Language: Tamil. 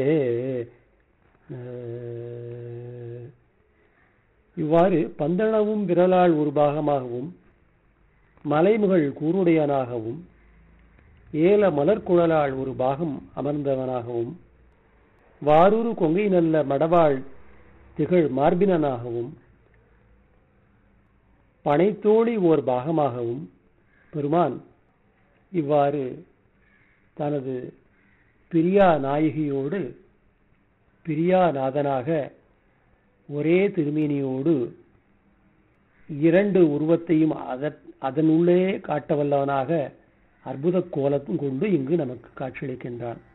அஹ், இவ்வாறு பந்தளவும் விரலால் ஒரு பாகமாகவும் மலைமுகள் கூருடையனாகவும் ஏல மலர்குழலால் ஒரு பாகம் அமர்ந்தவனாகவும் வாரூரு கொங்கை நல்ல மடவாள் திகழ் மார்பினனாகவும் பனைத்தோழி ஓர் பாகமாகவும் பெருமான் இவ்வாறு தனது பிரியா நாயகியோடு பிரியாநாதனாக ஒரே திருமேனியோடு இரண்டு உருவத்தையும் அதற்- அதனுள்ளே காட்டவல்லவனாக அற்புத கோலத்தும் கொண்டு இங்கு நமக்கு காட்சியளிக்கின்றான்